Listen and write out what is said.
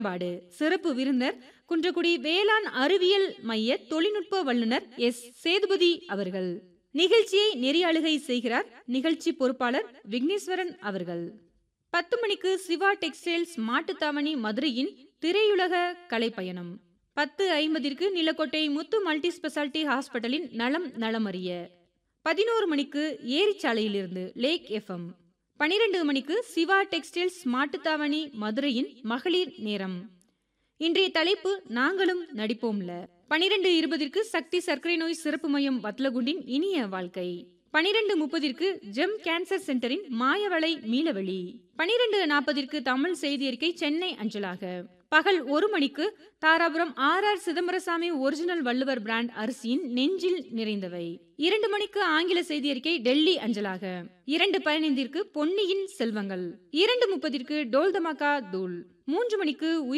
பயன்பாடு சிறப்பு விருந்தர் குன்றக்குடி வேளாண் அறிவியல் மைய தொழில்நுட்ப வல்லுநர் எஸ் சேதுபதி அவர்கள் நிகழ்ச்சியை நெறியாளுகை செய்கிறார் நிகழ்ச்சி பொறுப்பாளர் விக்னேஸ்வரன் அவர்கள் பத்து மணிக்கு சிவா டெக்ஸ்டைல்ஸ் மாட்டுத்தாவணி மதுரையின் திரையுலக கலைப்பயணம் பத்து ஐம்பதிற்கு நிலக்கோட்டை முத்து மல்டி ஸ்பெஷாலிட்டி ஹாஸ்பிட்டலின் நலம் நலமறிய பதினோரு மணிக்கு ஏரிச்சாலையிலிருந்து லேக் எஃப்எம் பனிரெண்டு மணிக்கு சிவா டெக்ஸ்டைல்ஸ் மாட்டுத்தாவணி மதுரையின் மகளிர் நேரம் இன்றைய தலைப்பு நாங்களும் நடிப்போம்ல பனிரெண்டு இருபதிற்கு சக்தி சர்க்கரை நோய் சிறப்பு மையம் வத்லகுண்டின் இனிய வாழ்க்கை பனிரெண்டு முப்பதிற்கு ஜெம் கேன்சர் சென்டரின் மாயவளை மீளவெளி பனிரெண்டு நாற்பதிற்கு தமிழ் செய்தி அறிக்கை சென்னை அஞ்சலாக பகல் ஒரு மணிக்கு Dharapuram R R Chidambarasamy original Valluvar brand அரிசியின் நெஞ்சில் நிறைந்தவை இரண்டு மணிக்கு ஆங்கில செய்தி அறிக்கை டெல்லி அஞ்சலாக இரண்டு பதினைந்திற்கு பொன்னியின் செல்வங்கள் இரண்டு முப்பதிற்கு டோல் தமாகா தூள் மூன்று மணிக்கு